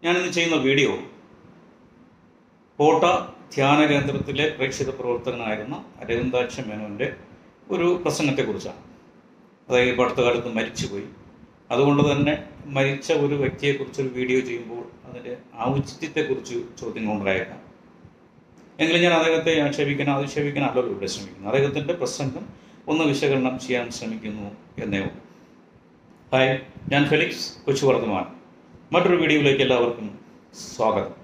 ഞാനിന്ന് ചെയ്യുന്ന വീഡിയോ കോട്ട ധ്യാന കേന്ദ്രത്തിലെ പ്രേക്ഷിത പ്രവർത്തകനായിരുന്ന അരവിന്ദാക്ഷ മേനോൻ്റെ ഒരു പ്രസംഗത്തെക്കുറിച്ചാണ് അതായത് ഇപ്പോൾ അടുത്ത കാലത്ത് മരിച്ചുപോയി അതുകൊണ്ട് തന്നെ മരിച്ച ഒരു വ്യക്തിയെക്കുറിച്ച് ഒരു വീഡിയോ ചെയ്യുമ്പോൾ അതിൻ്റെ ഔചിത്യത്തെക്കുറിച്ച് ചോദ്യങ്ങളുണ്ടായേക്കാം എങ്കിലും ഞാൻ അദ്ദേഹത്തെ ആക്ഷേപിക്കാൻ അധിക്ഷേപിക്കാൻ അല്ലല്ലോ ഇവിടെ ശ്രമിക്കുന്നു അദ്ദേഹത്തിൻ്റെ പ്രസംഗം ഒന്ന് വിശകലനം ചെയ്യാൻ ശ്രമിക്കുന്നു എന്നേ ഉള്ളൂ ഹായ് ഞാൻ ഫെലിക്സ് കൊച്ചു വർദ്ധമാൻ മറ്റൊരു വീഡിയോയിലേക്ക് എല്ലാവർക്കും സ്വാഗതം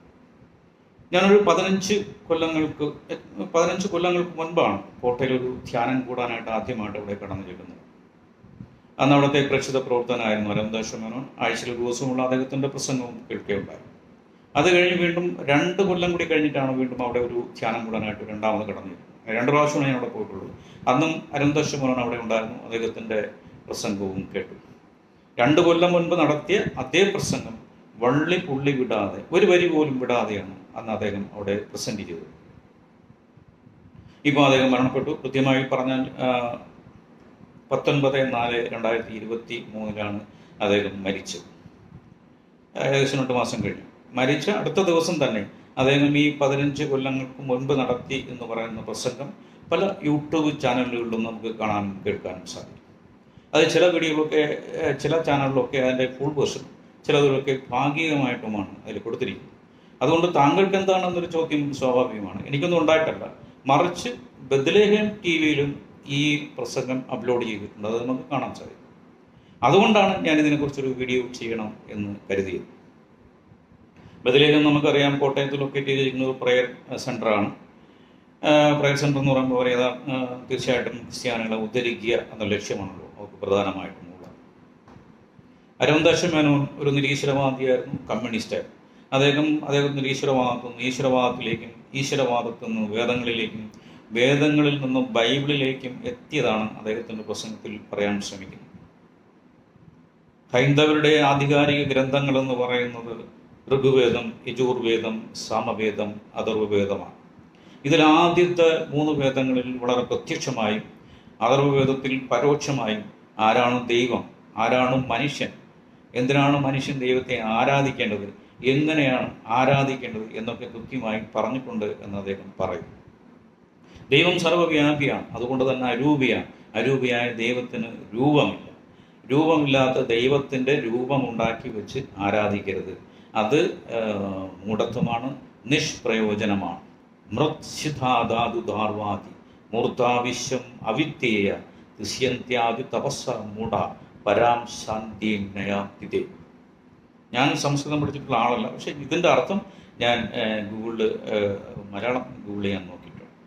ഞാനൊരു പതിനഞ്ച് കൊല്ലങ്ങൾക്ക് പതിനഞ്ച് കൊല്ലങ്ങൾക്ക് മുൻപാണ് കോട്ടയിൽ ഒരു ധ്യാനം കൂടാനായിട്ട് ആദ്യമായിട്ട് ഇവിടെ കടന്നു ചെല്ലുന്നത് അന്ന് അവിടുത്തെ പ്രേക്ഷിത പ്രവർത്തനായിരുന്നു അരവിന്ദാശ മേനോൻ ആഴ്ചയിൽ ദിവസമുള്ള അദ്ദേഹത്തിൻ്റെ പ്രസംഗവും കേൾക്കുകയുണ്ടായി അത് കഴിഞ്ഞ് വീണ്ടും രണ്ട് കൊല്ലം കൂടി കഴിഞ്ഞിട്ടാണ് വീണ്ടും അവിടെ ഒരു ധ്യാനം കൂടാനായിട്ട് രണ്ടാമത് കടന്നു ചെല്ലുന്നത് രണ്ട് പ്രാവശ്യമാണ് ഞാൻ അവിടെ പോയിട്ടുള്ളൂ അന്നും അരവിന്ദാശ മേനോൻ അവിടെ ഉണ്ടായിരുന്നു അദ്ദേഹത്തിൻ്റെ പ്രസംഗവും കേട്ടു രണ്ട് കൊല്ലം മുൻപ് നടത്തിയ അതേ പ്രസംഗം വള്ളി പുള്ളി വിടാതെ ഒരു വരി പോലും വിടാതെയാണ് അന്ന് അദ്ദേഹം അവിടെ പ്രസന്റ് ചെയ്തത് ഇപ്പോൾ അദ്ദേഹം മരണപ്പെട്ടു കൃത്യമായി പറഞ്ഞാൽ ആ, പത്തൊൻപത് നാല് രണ്ടായിരത്തി ഇരുപത്തി മൂന്നിലാണ് അദ്ദേഹം മരിച്ചത് ഏകദേശം രണ്ട് മാസം കഴിഞ്ഞു മരിച്ച അടുത്ത ദിവസം തന്നെ അദ്ദേഹം ഈ പതിനഞ്ച് കൊല്ലങ്ങൾക്ക് മുൻപ് നടത്തി എന്ന് പറയുന്ന പ്രസംഗം പല യൂട്യൂബ് ചാനലുകളിലും നമുക്ക് കാണാനും കേൾക്കാനും സാധിക്കും അത് ചില വീഡിയോകളൊക്കെ ഏഹ്, ചില ചാനലിലൊക്കെ അതിൻ്റെ ഫുൾ വേർഷൻ ചിലതിലൊക്കെ ഭാഗികമായിട്ടുമാണ് അതിൽ കൊടുത്തിരിക്കുന്നത് അതുകൊണ്ട് താങ്കൾക്ക് എന്താണെന്നൊരു ചോദ്യം സ്വാഭാവികമാണ് എനിക്കൊന്നും ഉണ്ടായിട്ടല്ല മറിച്ച് ബദലേഹം ടി വിയിലും ഈ പ്രസംഗം അപ്ലോഡ് ചെയ്തിട്ടുണ്ട് അത് നമുക്ക് കാണാൻ സാധിക്കും അതുകൊണ്ടാണ് ഞാൻ ഇതിനെക്കുറിച്ചൊരു വീഡിയോ ചെയ്യണം എന്ന് കരുതിയത് ബദലേഹം നമുക്കറിയാം കോട്ടയത്ത് ലൊക്കേറ്റ് ചെയ്തിരിക്കുന്നത് പ്രയർ സെൻ്ററാണ് പ്രയർ സെൻ്റർ എന്ന് പറയുമ്പോൾ പറയുക തീർച്ചയായിട്ടും ക്രിസ്ത്യാനികളെ ഉദ്ധരിക്കുക എന്ന ലക്ഷ്യമാണല്ലോ അവർക്ക് പ്രധാനമായിട്ടും ഉള്ളത് അരവിന്ദാശ മേനോൻ ഒരു നിരീശ്വരവാദിയായിരുന്നു കമ്മ്യൂണിസ്റ്റായിരുന്നു അദ്ദേഹം അദ്ദേഹം നിരീശ്വരവാദത്തിൽ നിന്ന് ഈശ്വരവാദത്തിലേക്കും ഈശ്വരവാദത്തിൽ നിന്ന് വേദങ്ങളിലേക്കും വേദങ്ങളിൽ നിന്നും ബൈബിളിലേക്കും എത്തിയതാണ് അദ്ദേഹത്തിൻ്റെ പ്രസംഗത്തിൽ പറയാൻ ശ്രമിക്കുന്നത് ഹൈന്ദവരുടെ ആധികാരിക ഗ്രന്ഥങ്ങൾ എന്ന് പറയുന്നത് ഋഗ്വേദം യജുർവേദം സാമവേദം അഥർവവേദമാണ് ഇതിൽ ആദ്യത്തെ മൂന്ന് വേദങ്ങളിൽ വളരെ പ്രത്യക്ഷമായും അഥർവവേദത്തിൽ പരോക്ഷമായും ആരാണ് ദൈവം ആരാണ് മനുഷ്യൻ എന്തിനാണ് മനുഷ്യൻ ദൈവത്തെ ആരാധിക്കേണ്ടത് എങ്ങനെയാണ് ആരാധിക്കേണ്ടത് എന്നൊക്കെ കൃത്യമായി പറഞ്ഞിട്ടുണ്ട് എന്ന് അദ്ദേഹം പറയും ദൈവം സർവ്വവ്യാപിയാണ് അതുകൊണ്ട് തന്നെ അരൂപിയാണ് അരൂപിയായ ദൈവത്തിന് രൂപമില്ല രൂപമില്ലാത്ത ദൈവത്തിൻ്റെ രൂപമുണ്ടാക്കി വെച്ച് ആരാധിക്കരുത് അത് ആ, മൂഢത്വമാണ് നിഷ്പ്രയോജനമാണ് മൃത്സിധാധാതുധാർവാദി മൂർധാവിശ്യം അവിത്തേയ ദൃശ്യന്ത്യാദി തപസ്സ മൂഢ പരാം ശാന്തിയും നയാപ്തിതേ ഞാൻ സംസ്കൃതം പഠിച്ചിട്ടുള്ള ആളല്ല പക്ഷെ ഇതിൻ്റെ അർത്ഥം ഞാൻ ഗൂഗിളിൽ മലയാളം ഗൂഗിൾ ചെയ്യാൻ നോക്കിയിട്ടുണ്ട്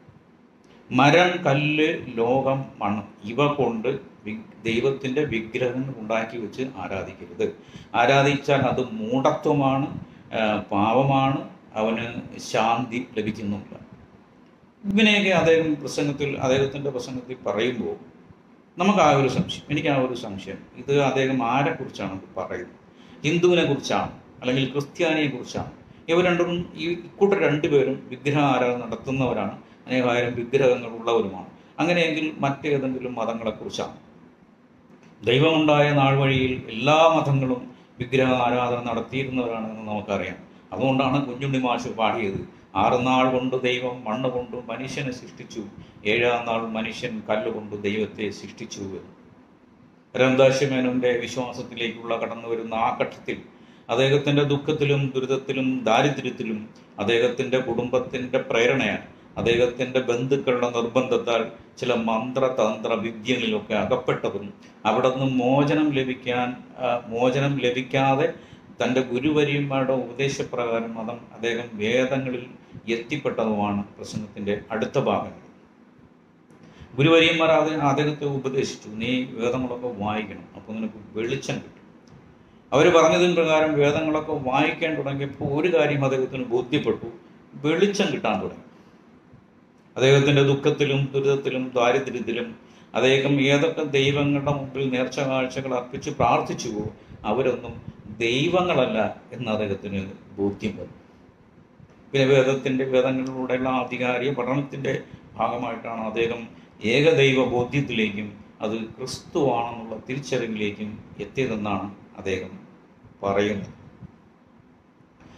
മരം കല്ല് ലോകം മണ്ണ് ഇവ കൊണ്ട് വി- ദൈവത്തിൻ്റെ വിഗ്രഹങ്ങൾ ഉണ്ടാക്കി വെച്ച് ആരാധിക്കരുത് ആരാധിച്ചാൽ അത് മൂഢത്വമാണ് ആ, പാവമാണ് അവന് ശാന്തി ലഭിക്കുന്നുമില്ല ഇങ്ങനെയൊക്കെ അദ്ദേഹം പ്രസംഗത്തിൽ അദ്ദേഹത്തിൻ്റെ പ്രസംഗത്തിൽ പറയുമ്പോൾ നമുക്ക് ആ ഒരു സംശയം എനിക്ക് ആ ഒരു സംശയം ഇത് അദ്ദേഹം ആരെക്കുറിച്ചാണ് ഇത് പറയുന്നത് ഹിന്ദുവിനെ കുറിച്ചാണ് അല്ലെങ്കിൽ ക്രിസ്ത്യാനിയെ കുറിച്ചാണ് ഇവർ രണ്ടും ഈ ഇക്കൂട്ടർ രണ്ടുപേരും വിഗ്രഹ ആരാധന നടത്തുന്നവരാണ് അനേകായിരം വിഗ്രഹങ്ങൾ ഉള്ളവരുമാണ് അങ്ങനെയെങ്കിൽ മറ്റേതെങ്കിലും മതങ്ങളെക്കുറിച്ചാണ് ദൈവമുണ്ടായ നാൾ വഴിയിൽ എല്ലാ മതങ്ങളും വിഗ്രഹ ആരാധന നടത്തിയിരുന്നവരാണെന്ന് നമുക്കറിയാം അതുകൊണ്ടാണ് കുഞ്ഞുണ്ണി മാഷ് പാടിയത് ആറ് നാൾ കൊണ്ട് ദൈവം മണ്ണ് കൊണ്ട് മനുഷ്യനെ സൃഷ്ടിച്ചു ഏഴാം നാൾ മനുഷ്യൻ കല്ലുകൊണ്ട് ദൈവത്തെ സൃഷ്ടിച്ചു എന്ന് രംദാശ്യമേനോന്റെ വിശ്വാസത്തിലേക്കുള്ള കടന്നു വരുന്ന ആ ഘട്ടത്തിൽ അദ്ദേഹത്തിന്റെ ദുഃഖത്തിലും ദുരിതത്തിലും ദാരിദ്ര്യത്തിലും അദ്ദേഹത്തിന്റെ കുടുംബത്തിന്റെ പ്രേരണയാൽ അദ്ദേഹത്തിന്റെ ബന്ധുക്കളുടെ നിർബന്ധത്താൽ ചില മന്ത്രതന്ത്ര വിദ്യകളിലൊക്കെ അകപ്പെട്ടതും അവിടെ നിന്ന് മോചനം ലഭിക്കാൻ ആ, മോചനം ലഭിക്കാതെ തൻ്റെ ഗുരുവര്യന്മാരുടെ ഉപദേശപ്രകാരം മതം അദ്ദേഹം വേദങ്ങളിൽ എത്തിപ്പെട്ടതുമാണ് പ്രസംഗത്തിന്റെ അടുത്ത ഭാഗങ്ങൾ ഗുരുവര്യന്മാർ അത് അദ്ദേഹത്തെ ഉപദേശിച്ചു നീ വേദങ്ങളൊക്കെ വായിക്കണം അപ്പോൾ നിനക്ക് വെളിച്ചം കിട്ടും അവർ പറഞ്ഞതിന് പ്രകാരം വേദങ്ങളൊക്കെ വായിക്കാൻ തുടങ്ങിയപ്പോൾ ഒരു കാര്യം അദ്ദേഹത്തിന് ബോധ്യപ്പെട്ടു വെളിച്ചം കിട്ടാൻ തുടങ്ങി അദ്ദേഹത്തിൻ്റെ ദുഃഖത്തിലും ദുരിതത്തിലും ദാരിദ്ര്യത്തിലും അദ്ദേഹം ഏതൊക്കെ ദൈവങ്ങളുടെ മുമ്പിൽ നേർച്ച കാഴ്ചകൾ അർപ്പിച്ച് പ്രാർത്ഥിച്ചുവോ അവരൊന്നും ദൈവങ്ങളല്ല എന്ന് അദ്ദേഹത്തിന് ബോധ്യം വന്നു പിന്നെ വേദത്തിൻ്റെ വേദങ്ങളിലൂടെയുള്ള ആധികാരിക പഠനത്തിൻ്റെ ഭാഗമായിട്ടാണ് അദ്ദേഹം ഏകദൈവ ബോധ്യത്തിലേക്കും അത് ക്രിസ്തുവാണെന്നുള്ള തിരിച്ചറിവിലേക്കും എത്തിയതെന്നാണ് അദ്ദേഹം പറയുന്നത്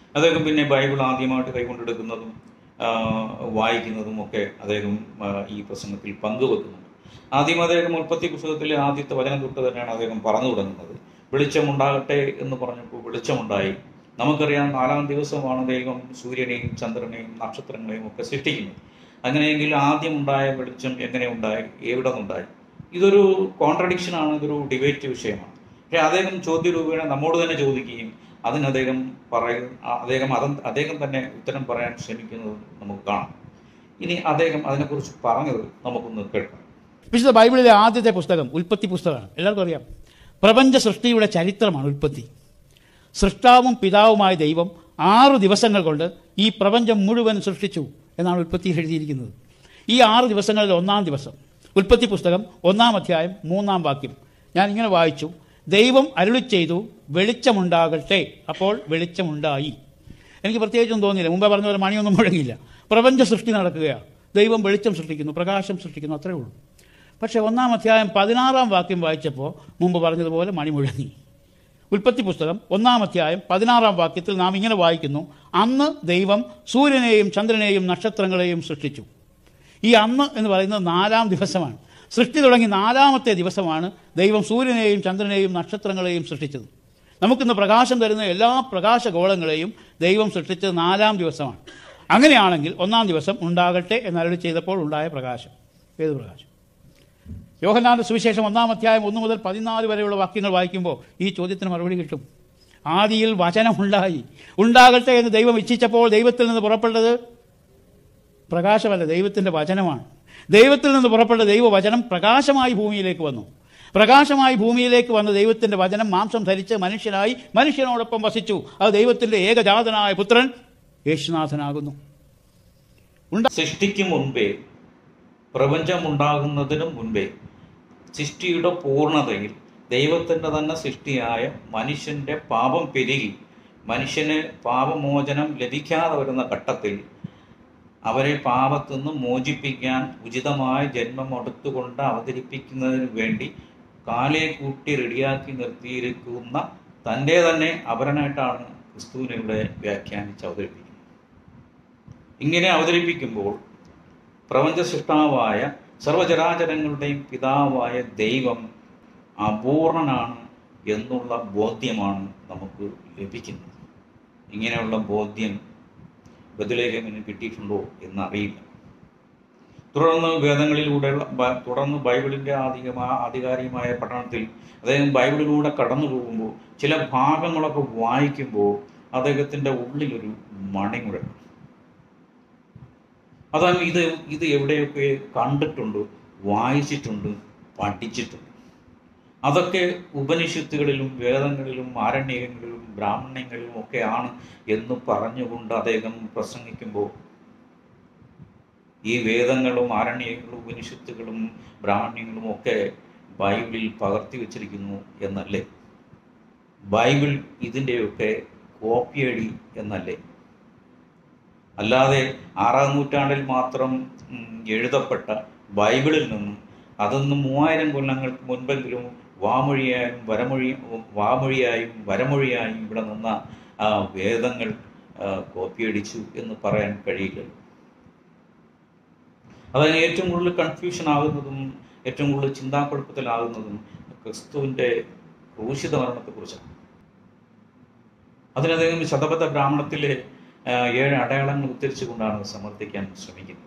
അദ്ദേഹം പിന്നെ ബൈബിൾ ആദ്യമായിട്ട് കൈകൊണ്ടെടുക്കുന്നതും ആ, വായിക്കുന്നതും ഒക്കെ അദ്ദേഹം ആ, ഈ പ്രസംഗത്തിൽ പങ്കുവെക്കുന്നുണ്ട് ആദ്യം അദ്ദേഹം ഉൽപ്പത്തി പുസ്തകത്തിലെ ആദ്യത്തെ വചനം തൊട്ട് തന്നെയാണ് അദ്ദേഹം പറഞ്ഞു തുടങ്ങുന്നത് വെളിച്ചമുണ്ടാകട്ടെ എന്ന് പറഞ്ഞപ്പോൾ വെളിച്ചമുണ്ടായി നമുക്കറിയാം നാലാം ദിവസമാണ് ദൈവം സൂര്യനെയും ചന്ദ്രനെയും നക്ഷത്രങ്ങളെയും ഒക്കെ സൃഷ്ടിക്കുന്നത് അങ്ങനെയെങ്കിൽ ആദ്യം ഉണ്ടായ വെളിച്ചം എങ്ങനെ ഉണ്ടായി എവിടെ നിന്നുണ്ടായി ഇതൊരു കോൺട്രഡിക്ഷനാണ് ഇതൊരു ഡിബേറ്റ് വിഷയമാണ് പക്ഷേ അദ്ദേഹം ചോദ്യരൂപേണ നമ്മോട് തന്നെ ചോദിക്കുകയും അതിന് അദ്ദേഹം പറയ അദ്ദേഹം അത് അദ്ദേഹം തന്നെ ഉത്തരം പറയാൻ ശ്രമിക്കുന്നത് നമുക്ക് കാണാം ഇനി അദ്ദേഹം അതിനെക്കുറിച്ച് പറഞ്ഞത് നമുക്കൊന്ന് കേൾക്കാം വിശുദ്ധ ബൈബിളിലെ ആദ്യത്തെ പുസ്തകം ഉൽപ്പത്തി പുസ്തകമാണ് എല്ലാവർക്കും അറിയാം പ്രപഞ്ച സൃഷ്ടിയുടെ ചരിത്രമാണ് ഉൽപ്പത്തി സൃഷ്ടാവും പിതാവുമായ ദൈവം ആറ് ദിവസങ്ങൾ കൊണ്ട് ഈ പ്രപഞ്ചം മുഴുവൻ സൃഷ്ടിച്ചു എന്നാണ് ഉൽപ്പത്തിയിൽ എഴുതിയിരിക്കുന്നത് ഈ ആറ് ദിവസങ്ങളിൽ ഒന്നാം ദിവസം ഉൽപ്പത്തി പുസ്തകം ഒന്നാം അധ്യായം മൂന്നാം വാക്യം ഞാൻ ഇങ്ങനെ വായിച്ചു ദൈവം അരുളി ചെയ്തു വെളിച്ചമുണ്ടാകട്ടെ അപ്പോൾ വെളിച്ചമുണ്ടായി എനിക്ക് പ്രത്യേകിച്ചൊന്നും തോന്നിയില്ല മുമ്പേ പറഞ്ഞ പോലെ മണിയൊന്നും മുഴങ്ങിയില്ല പ്രപഞ്ച സൃഷ്ടി നടക്കുകയാണ് ദൈവം വെളിച്ചം സൃഷ്ടിക്കുന്നു പ്രകാശം സൃഷ്ടിക്കുന്നു അത്രേ ഉള്ളൂ പക്ഷേ ഒന്നാം അധ്യായം പതിനാറാം വാക്യം വായിച്ചപ്പോൾ മുമ്പ് പറഞ്ഞതുപോലെ മണി മുഴങ്ങി ഉൽപ്പത്തി പുസ്തകം ഒന്നാം അധ്യായം പതിനാറാം വാക്യത്തിൽ നാം ഇങ്ങനെ വായിക്കുന്നു അന്ന് ദൈവം സൂര്യനെയും ചന്ദ്രനെയും നക്ഷത്രങ്ങളെയും സൃഷ്ടിച്ചു ഈ അന്ന് എന്ന് പറയുന്നത് നാലാം ദിവസമാണ് സൃഷ്ടി തുടങ്ങി നാലാമത്തെ ദിവസമാണ് ദൈവം സൂര്യനെയും ചന്ദ്രനെയും നക്ഷത്രങ്ങളെയും സൃഷ്ടിച്ചത് നമുക്കിന്ന് പ്രകാശം തരുന്ന എല്ലാ പ്രകാശഗോളങ്ങളെയും ദൈവം സൃഷ്ടിച്ചത് നാലാം ദിവസമാണ് അങ്ങനെയാണെങ്കിൽ ഒന്നാം ദിവസം ഉണ്ടാകട്ടെ എന്നരളി ചെയ്തപ്പോൾ ഉണ്ടായ പ്രകാശം ഏത് പ്രകാശം യോഹന്നാന്റെ സുവിശേഷം ഒന്നാം അധ്യായം ഒന്ന് മുതൽ പതിനാല് വരെയുള്ള വാക്യങ്ങൾ വായിക്കുമ്പോൾ ഈ ചോദ്യത്തിന് മറുപടി കിട്ടും ആദിയിൽ വചനമുണ്ടായി ഉണ്ടാകട്ടെ എന്ന് ദൈവം ഇച്ഛിച്ചപ്പോൾ ദൈവത്തിൽ നിന്ന് പുറപ്പെട്ടത് പ്രകാശമല്ല ദൈവത്തിൻ്റെ വചനമാണ് ദൈവത്തിൽ നിന്ന് പുറപ്പെട്ട ദൈവവചനം പ്രകാശമായി ഭൂമിയിലേക്ക് വന്നു പ്രകാശമായി ഭൂമിയിലേക്ക് വന്ന ദൈവത്തിൻ്റെ വചനം മാംസം ധരിച്ച് മനുഷ്യനായി മനുഷ്യനോടൊപ്പം വസിച്ചു അത് ദൈവത്തിൻ്റെ ഏകജാതനായ പുത്രൻ യേശുനാഥനാകുന്നു സൃഷ്ടിക്ക് മുൻപേ പ്രപഞ്ചമുണ്ടാകുന്നതിന് മുൻപേ സൃഷ്ടിയുടെ പൂർണ്ണതയിൽ ദൈവത്തിൻ്റെ തന്നെ സൃഷ്ടിയായ മനുഷ്യൻ്റെ പാപം പെരുകി മനുഷ്യന് പാപമോചനം ലഭിക്കാതെ വരുന്ന ഘട്ടത്തിൽ അവരെ പാപത്തു നിന്ന് മോചിപ്പിക്കാൻ ഉചിതമായ ജന്മം എടുത്തുകൊണ്ട് അവതരിപ്പിക്കുന്നതിന് വേണ്ടി കാലെ കൂട്ടി റെഡിയാക്കി നിർത്തിയിരിക്കുന്ന തൻ്റെ തന്നെ അപരനായിട്ടാണ് ക്രിസ്തുവിനെ ഇവിടെ വ്യാഖ്യാനിച്ച് അവതരിപ്പിക്കുന്നത് ഇങ്ങനെ അവതരിപ്പിക്കുമ്പോൾ പ്രപഞ്ച സൃഷ്ടാവായ സർവചരാചരങ്ങളുടെയും പിതാവായ ദൈവം അപൂർണനാണ് എന്നുള്ള ബോധ്യമാണ് നമുക്ക് ലഭിക്കുന്നത് ഇങ്ങനെയുള്ള ബോധ്യം ബദലേഖമിന് കിട്ടിയിട്ടുണ്ടോ എന്നറിയില്ല തുടർന്ന് വേദങ്ങളിലൂടെയുള്ള ബ- തുടർന്ന് ബൈബിളിൻ്റെ ആധികമായ ആധികാരികമായ പഠനത്തിൽ അദ്ദേഹം ബൈബിളിലൂടെ കടന്നു പോകുമ്പോൾ ചില ഭാഗങ്ങളൊക്കെ വായിക്കുമ്പോൾ അദ്ദേഹത്തിൻ്റെ ഉള്ളിലൊരു മണിമുഴക്കം അതാണ് ഇത് ഇത് എവിടെയൊക്കെ കണ്ടിട്ടുണ്ട് വായിച്ചിട്ടുണ്ട് പഠിച്ചിട്ടുണ്ട് അതൊക്കെ ഉപനിഷത്തുകളിലും വേദങ്ങളിലും ആരണ്യങ്ങളിലും ബ്രാഹ്മണ്യങ്ങളിലും ഒക്കെയാണ് എന്ന് പറഞ്ഞുകൊണ്ട് അദ്ദേഹം പ്രസംഗിക്കുമ്പോൾ ഈ വേദങ്ങളും ആരണ്യങ്ങളും ഉപനിഷത്തുകളും ബ്രാഹ്മണ്യങ്ങളും ഒക്കെ ബൈബിളിൽ പകർത്തി വച്ചിരിക്കുന്നു എന്നല്ലേ ബൈബിൾ ഇതിൻ്റെയൊക്കെ കോപ്പിയടി എന്നല്ലേ അല്ലാതെ ആറാം നൂറ്റാണ്ടിൽ മാത്രം ഉം, എഴുതപ്പെട്ട ബൈബിളിൽ നിന്നും അതൊന്ന് മൂവായിരം കൊല്ലങ്ങൾക്ക് മുൻപെങ്കിലും വാമൊഴിയായും വരമൊഴി വാമൊഴിയായും വരമൊഴിയായും ഇവിടെ നിന്ന ആ വേദങ്ങൾ ആ, കോപ്പിയടിച്ചു എന്ന് പറയാൻ കഴിയില്ലല്ലോ അതായത് ഏറ്റവും കൂടുതൽ കൺഫ്യൂഷൻ ആകുന്നതും ഏറ്റവും കൂടുതൽ ചിന്താക്കുഴപ്പത്തിലാകുന്നതും ക്രിസ്തുവിൻ്റെ ക്രൂശിത മരണത്തെക്കുറിച്ചാണ് അതിന് അദ്ദേഹം ശതബദ്ധ ബ്രാഹ്മണത്തിലെ ആ, ഏഴ് അടയാളങ്ങൾ ഉദ്ധരിച്ചുകൊണ്ടാണ് സമർത്ഥിക്കാൻ ശ്രമിക്കുന്നത്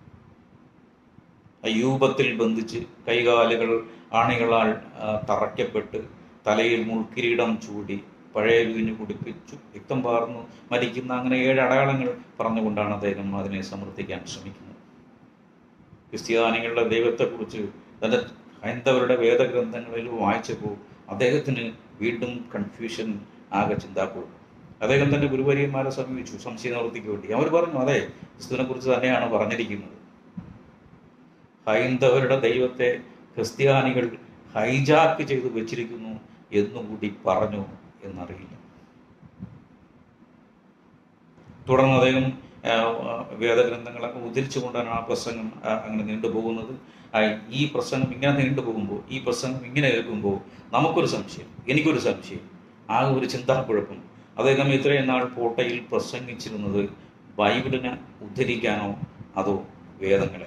അയ്യൂപത്തിൽ ബന്ധിച്ച് കൈകാലുകൾ ആണികളാൽ ആ, തറയ്ക്കപ്പെട്ട് തലയിൽ മുൾക്കിരീടം ചൂടി പഴയ വീഞ്ഞു കുടിപ്പിച്ചു രക്തം പാർന്നു മരിക്കുന്ന അങ്ങനെ ഏഴ് അടയാളങ്ങൾ പറഞ്ഞുകൊണ്ടാണ് അദ്ദേഹം അതിനെ സമർത്ഥിക്കാൻ ശ്രമിക്കുന്നത് ക്രിസ്ത്യാനികളുടെ ദൈവത്തെക്കുറിച്ച് തൻ്റെ ഹൈന്ദവരുടെ വേദഗ്രന്ഥങ്ങളിൽ വായിച്ചപ്പോൾ അദ്ദേഹത്തിന് വീണ്ടും കൺഫ്യൂഷൻ ആകെ ചിന്താക്കുള്ളൂ അദ്ദേഹം തൻ്റെ ഗുരുവര്യന്മാരെ സമീപിച്ചു സംശയ നിവൃത്തിക്ക് വേണ്ടി അവർ പറഞ്ഞു അതെ ക്രിസ്തുവിനെ കുറിച്ച് തന്നെയാണ് പറഞ്ഞിരിക്കുന്നത് ഹൈന്ദവരുടെ ദൈവത്തെ ക്രിസ്ത്യാനികൾ ഹൈജാക്ക് ചെയ്തു വെച്ചിരിക്കുന്നു എന്നുകൂടി പറഞ്ഞു എന്നറിയില്ല തുടർന്ന് അദ്ദേഹം ആ, ആ, വേദഗ്രന്ഥങ്ങളൊക്കെ ഉദ്ധരിച്ചുകൊണ്ടാണ് ആ പ്രസംഗം ആ, അങ്ങനെ നീണ്ടുപോകുന്നത് ആ, ഈ പ്രസംഗം ഇങ്ങനെ നീണ്ടുപോകുമ്പോൾ ഈ പ്രസംഗം ഇങ്ങനെ കേൾക്കുമ്പോൾ നമുക്കൊരു സംശയം എനിക്കൊരു സംശയം ആ ഒരു ചിന്താക്കുഴപ്പം അദ്ദേഹം ഇത്രയും നാൾ പോട്ടയിൽ പ്രസംഗിച്ചിരുന്നത് ബൈബിളിനെ ഉദ്ധരിക്കാനോ അതോ വേദങ്ങളെ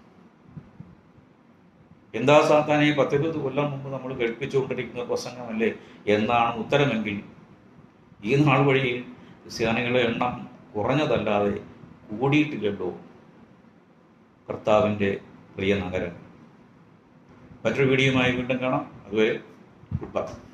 എന്താ സാത്താനെ പത്തിരുപത് കൊല്ലം മുമ്പ് നമ്മൾ കേൾപ്പിച്ചുകൊണ്ടിരിക്കുന്ന പ്രസംഗമല്ലേ എന്നാണ് ഉത്തരമെങ്കിൽ ഈ നാൾ വഴിയിൽ ക്രിസ്ത്യാനികളുടെ എണ്ണം കുറഞ്ഞതല്ലാതെ കൂടിയിട്ടില്ലല്ലോ കർത്താവിൻ്റെ പ്രിയ നഗരം മറ്റൊരു വീഡിയോയുമായി വീണ്ടും കാണാം അതുവരെ ഗുഡ് ബൈ